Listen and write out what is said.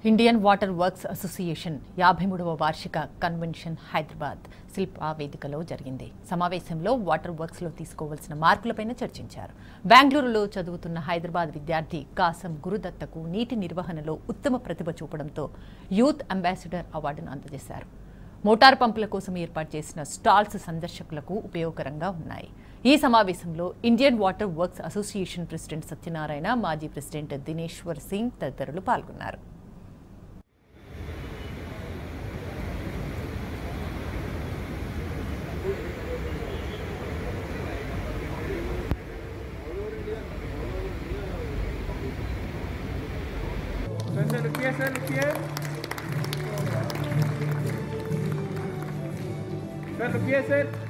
Indian water works association యాభై మూడవ వార్షిక కన్వెన్షన్ హైదరాబాద్ శిల్ప వేదికలో జరిగింది సమావేశంలో వాటర్ వర్క్స్ లో తీసుకోవాల్సిన మార్పులపైన చర్చించారు బెంగళూరులో చదువుతున్న హైదరాబాద్ విద్యార్థి కాసం గురుదత్తకు నీటి నిర్వహణలో ఉత్తమ ప్రతిభ చూపడంతో యూత్ అంబాసిడర్ అవార్డును అందజేశారు మోటార్ పంపుల కోసం ఏర్పాటు చేసిన స్టాల్స్ సందర్శకులకు ఉపయోగకరంగా ఉన్నాయి ఈ సమావేశంలో Indian water works association president Satyanarayana మాజీ ప్రెసిడెంట్ దినేశ్వర్ సింగ్ తదితరులు పాల్గొన్నారు Sir, sir, look here, sir, look here. Sir, look here, sir.